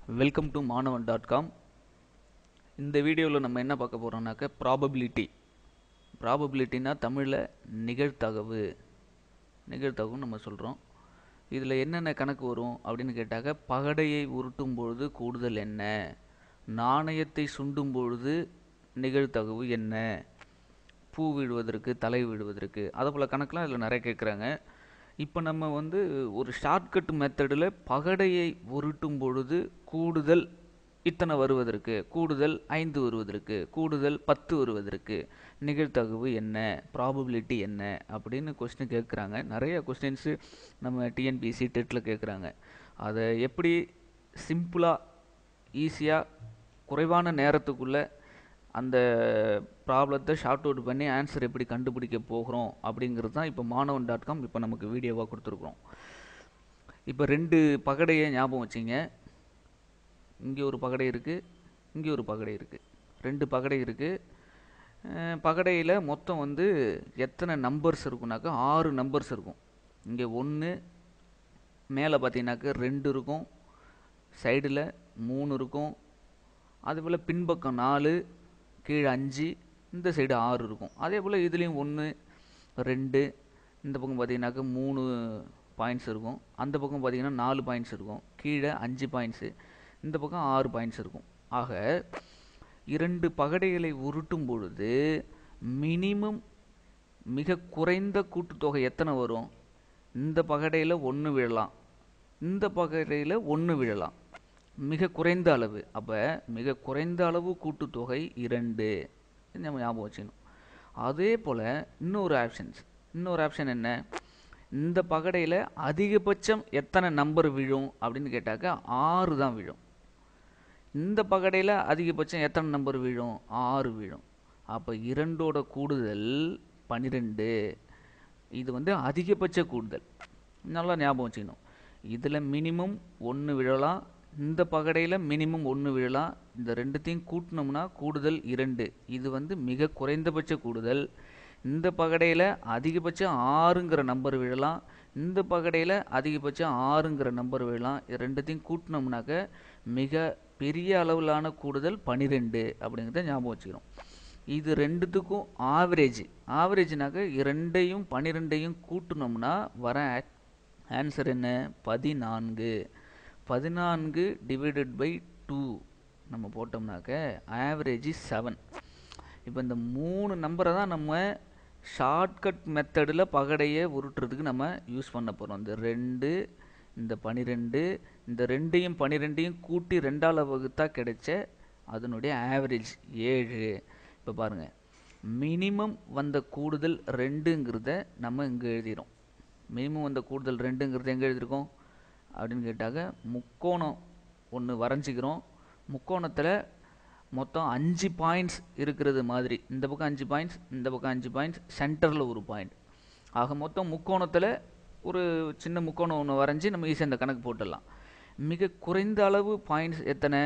welcome to Manavan dot com இந்த வீடியோவில் நம்ம என்ன பார்க்க போகிறோம்னாக்க ப்ராபபிலிட்டி ப்ராபபிலிட்டினா தமிழில் நிகழ்தகவு நிகழ்தகவுன்னு நம்ம சொல்கிறோம் இதில் என்னென்ன கணக்கு வரும் அப்படின்னு கேட்டாக்க பகடையை உருட்டும் பொழுது கூடுதல் என்ன நாணயத்தை சுண்டும் பொழுது நிகழ்தகவு என்ன பூ விடுவதற்கு தலை விடுவதற்கு அதை போல் கணக்கெலாம் இதில் நிறைய கேட்குறாங்க இப்போ நம்ம வந்து ஒரு ஷார்ட்கட் மெத்தடில் பகடையை உருட்டும் பொழுது கூடுதல் இத்தனை வருவதற்கு கூடுதல் ஐந்து வருவதற்கு கூடுதல் பத்து வருவதற்கு நிகழ்தகவு என்ன ப்ராபபிலிட்டி என்ன அப்படின்னு கொஸ்டின் கேட்குறாங்க நிறைய கொஸ்டின்ஸு நம்ம டிஎன்பிசி டெட்டில் கேட்குறாங்க அதை எப்படி சிம்பிளாக ஈஸியாக குறைவான நேரத்துக்குள்ளே அந்த ப்ராப்ளத்தை ஷார்ட் அவுட் பண்ணி ஆன்சர் எப்படி கண்டுபிடிக்க போகிறோம் அப்படிங்கிறது தான் இப்போ மாணவன் டாட் காம் இப்போ நமக்கு வீடியோவாக கொடுத்துருக்குறோம் இப்போ ரெண்டு பகடையை ஞாபகம் வச்சிங்க இங்கே ஒரு பகடை இருக்குது இங்கே ஒரு பகடை இருக்குது ரெண்டு பகடை இருக்குது பகடையில் மொத்தம் வந்து எத்தனை நம்பர்ஸ் இருக்குனாக்கா ஆறு நம்பர்ஸ் இருக்கும் இங்கே ஒன்று மேலே பார்த்தீங்கன்னாக்க ரெண்டு இருக்கும் சைடில் மூணு இருக்கும் அதுபோல் பின்பக்கம் நாலு கீழே அஞ்சு இந்த சைடு ஆறு இருக்கும் அதே போல் இதுலேயும் ஒன்று ரெண்டு இந்த பக்கம் பார்த்தீங்கன்னாக்க மூணு பாயிண்ட்ஸ் இருக்கும் அந்த பக்கம் பார்த்தீங்கன்னா நாலு பாயிண்ட்ஸ் இருக்கும் கீழே அஞ்சு பாயிண்ட்ஸு இந்த பக்கம் ஆறு பாயிண்ட்ஸ் இருக்கும் ஆக இரண்டு பகடைகளை உருட்டும் பொழுது மினிமம் மிக குறைந்த கூட்டுத்தொகை எத்தனை வரும் இந்த பகடையில் ஒன்று விழலாம் இந்த பகடையில் ஒன்று விழலாம் மிக குறைந்த அளவு அப்போ மிக குறைந்த அளவு கூட்டுத்தொகை இரண்டு நம்ம ஞாபகம் வச்சுக்கணும் அதே போல் இன்னொரு ஆப்ஷன்ஸ் இன்னொரு ஆப்ஷன் என்ன இந்த பகடையில் அதிகபட்சம் எத்தனை நம்பர் விழும் அப்படின்னு கேட்டாக்க ஆறு தான் விழும் இந்த பகடையில் அதிகபட்சம் எத்தனை நம்பர் விழும் ஆறு விழும் அப்போ இரண்டோட கூடுதல் பன்னிரெண்டு இது வந்து அதிகபட்ச கூடுதல் நல்லா ஞாபகம் வச்சுக்கணும் இதில் மினிமம் ஒன்று விழலாம் இந்த பகடையில் மினிமம் ஒன்று விழலாம் இந்த ரெண்டுத்தையும் கூட்டினோம்னா கூடுதல் இரண்டு இது வந்து மிக குறைந்தபட்ச கூடுதல் இந்த பகடையில் அதிகபட்சம் ஆறுங்கிற நம்பர் விழலாம் இந்த பகடையில் அதிகபட்சம் ஆறுங்கிற நம்பர் விழலாம் இது ரெண்டுத்தையும் கூட்டினோம்னாக்க மிக பெரிய அளவிலான கூடுதல் பனிரெண்டு அப்படிங்கிறத ஞாபகம் வச்சுக்கிறோம் இது ரெண்டுத்துக்கும் ஆவரேஜ் ஆவரேஜ்னாக்க இரண்டையும் பன்னிரெண்டையும் கூட்டினோம்னா வர ஆன்சர் என்ன பதினான்கு பதினான்கு டிவைடட் பை டூ நம்ம போட்டோம்னாக்க ஆவரேஜ் செவன் இப்போ இந்த மூணு நம்பரை தான் நம்ம ஷார்ட்கட் மெத்தடில் பகடையை உருட்டுறதுக்கு நம்ம யூஸ் பண்ண போகிறோம் இந்த ரெண்டு இந்த பனிரெண்டு இந்த ரெண்டையும் பனிரெண்டையும் கூட்டி ரெண்டால் வகுத்தா கிடைச்ச அதனுடைய ஆவரேஜ் ஏழு இப்போ பாருங்கள் மினிமம் வந்த கூடுதல் ரெண்டுங்கிறத நம்ம இங்கே எழுதிடும் மினிமம் வந்த கூடுதல் ரெண்டுங்கிறத எங்கே எழுதியிருக்கோம் அப்படின்னு கேட்டாக்க முக்கோணம் ஒன்று வரைஞ்சிக்கிறோம் முக்கோணத்தில் மொத்தம் அஞ்சு பாயிண்ட்ஸ் இருக்கிறது மாதிரி இந்த பக்கம் அஞ்சு பாயிண்ட்ஸ் இந்த பக்கம் அஞ்சு பாயிண்ட்ஸ் சென்டரில் ஒரு பாயிண்ட் ஆக மொத்தம் முக்கோணத்தில் ஒரு சின்ன முக்கோணம் ஒன்று வரைஞ்சி நம்ம ஈஸியாக இந்த கணக்கு போட்டுடலாம் மிக குறைந்த அளவு பாயிண்ட்ஸ் எத்தனை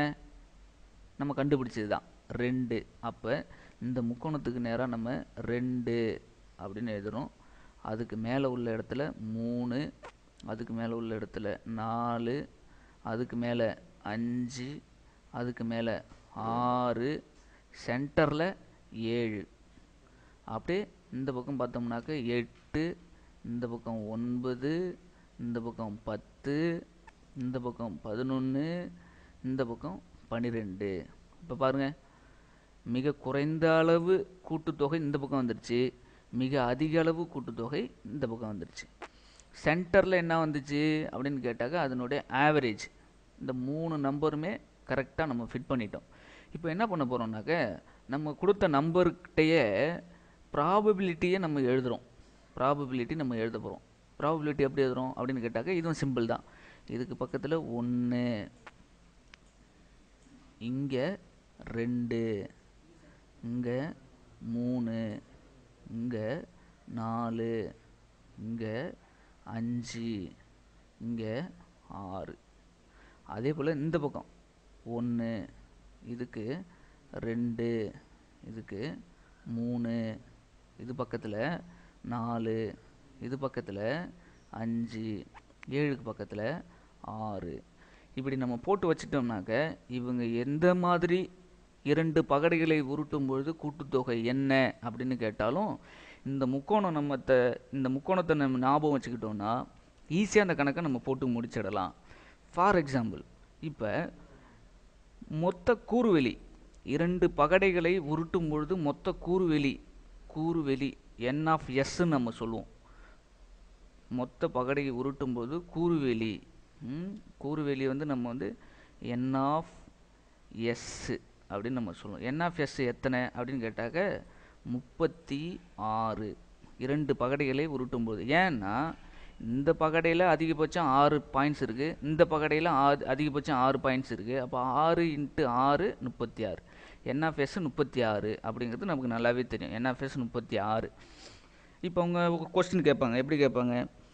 நம்ம கண்டுபிடிச்சது தான் ரெண்டு அப்போ இந்த முக்கோணத்துக்கு நேராக நம்ம ரெண்டு அப்படின்னு எழுதுகிறோம் அதுக்கு மேலே உள்ள இடத்துல மூணு அதுக்கு மேலே உள்ள இடத்துல நாலு அதுக்கு மேலே அஞ்சு அதுக்கு மேலே ஆறு சென்டரில் ஏழு அப்படியே இந்த பக்கம் பார்த்தோம்னாக்க எட்டு இந்த பக்கம் ஒன்பது இந்த பக்கம் பத்து இந்த பக்கம் பதினொன்று இந்த பக்கம் பன்னிரெண்டு இப்போ பாருங்கள் மிக குறைந்த அளவு கூட்டுத்தொகை இந்த பக்கம் வந்துடுச்சு மிக அதிக அளவு கூட்டுத்தொகை இந்த பக்கம் வந்துடுச்சு சென்டரில் என்ன வந்துச்சு அப்படின்னு கேட்டாக்க அதனுடைய ஆவரேஜ் இந்த மூணு நம்பருமே கரெக்டாக நம்ம ஃபிட் பண்ணிட்டோம் இப்போ என்ன பண்ண போகிறோம்னாக்க நம்ம கொடுத்த நம்பர்கிட்டயே ப்ராபபிலிட்டியை நம்ம எழுதுகிறோம் ப்ராபபிலிட்டி நம்ம எழுத போகிறோம் ப்ராபபிலிட்டி எப்படி எழுதுகிறோம் அப்படின்னு கேட்டாக்க இதுவும் சிம்பிள் தான் இதுக்கு பக்கத்தில் ஒன்று இங்கே ரெண்டு இங்கே மூணு இங்கே நாலு இங்கே அஞ்சு இங்கே ஆறு அதே போல் இந்த பக்கம் ஒன்று இதுக்கு ரெண்டு இதுக்கு மூணு இது பக்கத்தில் நாலு இது பக்கத்தில் அஞ்சு ஏழுக்கு பக்கத்தில் ஆறு இப்படி நம்ம போட்டு வச்சிட்டோம்னாக்க இவங்க எந்த மாதிரி இரண்டு பகடைகளை உருட்டும் பொழுது கூட்டுத்தொகை என்ன அப்படின்னு கேட்டாலும் இந்த முக்கோணம் நம்ம த- இந்த முக்கோணத்தை நம்ம ஞாபகம் வச்சுக்கிட்டோம்னா ஈஸியாக அந்த கணக்கை நம்ம போட்டு முடிச்சிடலாம் ஃபார் எக்ஸாம்பிள் இப்போ மொத்த கூறுவெளி இரண்டு பகடைகளை உருட்டும் பொழுது மொத்த கூறுவெளி கூறுவெளி என் ஆஃப் எஸ்ன்னு நம்ம சொல்லுவோம் மொத்த பகடையை உருட்டும் போது கூறுவெளி ம், கூறுவெளி வந்து நம்ம வந்து என் ஆஃப் எஸ் அப்படின்னு நம்ம சொல்லுவோம் என் ஆஃப் எஸ் எத்தனை அப்படின்னு கேட்டாக்க முப்பத்தி ஆறு இரண்டு பகடைகளை உருட்டும் போது ஏன்னா இந்த பகடையில் அதிகபட்சம் ஆறு பாயிண்ட்ஸ் இருக்குது இந்த பகடையில் ஆறு அதிகபட்சம் ஆறு பாயிண்ட்ஸ் இருக்குது அப்போ ஆறு இன்ட்டு ஆறு முப்பத்தி ஆறு என்எஃப்எஸ் முப்பத்தி ஆறு அப்படிங்கிறது நமக்கு நல்லாவே தெரியும் என்எஃப்எஸ் முப்பத்தி ஆறு இப்போ அவங்க கொஸ்டின் கேட்பாங்க எப்படி கேட்பாங்க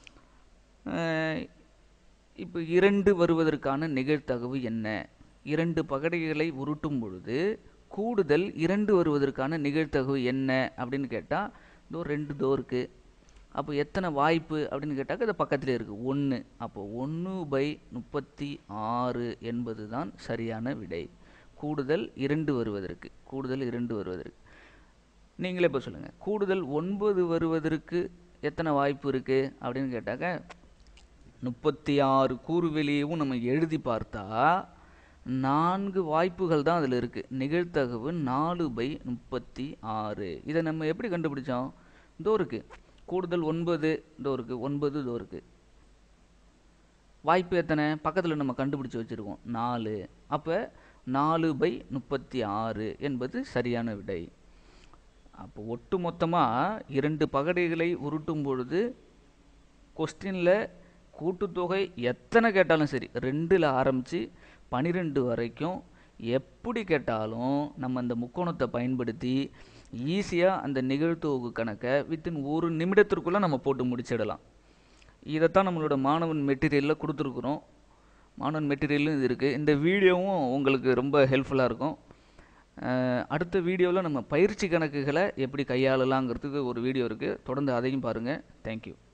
அஹ், இப்போ இரண்டு வருவதற்கான நிகழ்தகவு என்ன இரண்டு பகடைகளை உருட்டும் பொழுது கூடுதல் இரண்டு வருவதற்கான நிகழ்தகவு என்ன அப்படின்னு கேட்டால் இதோ ரெண்டு தோ இருக்குது அப்போ எத்தனை வாய்ப்பு அப்படின்னு கேட்டாக்க இது பக்கத்தில் இருக்குது ஒன்று அப்போ ஒன்று பை முப்பத்தி ஆறு என்பது தான் சரியான விடை கூடுதல் இரண்டு வருவதற்கு கூடுதல் இரண்டு வருவதற்கு நீங்களே இப்போ சொல்லுங்கள் கூடுதல் ஒன்பது வருவதற்கு எத்தனை வாய்ப்பு இருக்குது அப்படின்னு கேட்டாக்க முப்பத்தி ஆறு கூறுவெளியவும் நம்ம எழுதி பார்த்தா நான்கு வாய்ப்புகள் தான் அதில் இருக்குது நிகழ்தகவு நாலு பை முப்பத்தி ஆறு இதை நம்ம எப்படி கண்டுபிடிச்சோம் இதோ இருக்கு கூடுதல் ஒன்பது இதோ இருக்கு ஒன்பது இதோ இருக்கு வாய்ப்பு எத்தனை பக்கத்தில் நம்ம கண்டுபிடிச்சு வச்சுருக்கோம் நாலு அப்போ நாலு பை முப்பத்தி ஆறு என்பது சரியான விடை அப்போ ஒட்டு மொத்தமாக இரண்டு பகடைகளை உருட்டும் பொழுது கொஸ்டினில் கூட்டுத்தொகை எத்தனை கேட்டாலும் சரி ரெண்டில் ஆரம்பித்து பன்னிரெண்டு வரைக்கும் எப்படி கேட்டாலும் நம்ம அந்த முக்கோணத்தை பயன்படுத்தி ஈஸியாக அந்த நிகழ்த்தொகு கணக்கை வித்தின் ஒரு நிமிடத்திற்குள்ளே நம்ம போட்டு முடிச்சிடலாம் இதைத்தான் நம்மளோட மாணவன் மெட்டீரியலில் கொடுத்துருக்குறோம் மாணவன் மெட்டீரியலும் இது இருக்குது இந்த வீடியோவும் உங்களுக்கு ரொம்ப ஹெல்ப்ஃபுல்லாக இருக்கும் அஹ் அடுத்த வீடியோவில் நம்ம பயிற்சி கணக்குகளை எப்படி கையாளலாங்கிறதுக்கு ஒரு வீடியோ இருக்குது தொடர்ந்து அதையும் பாருங்கள் தேங்க்யூ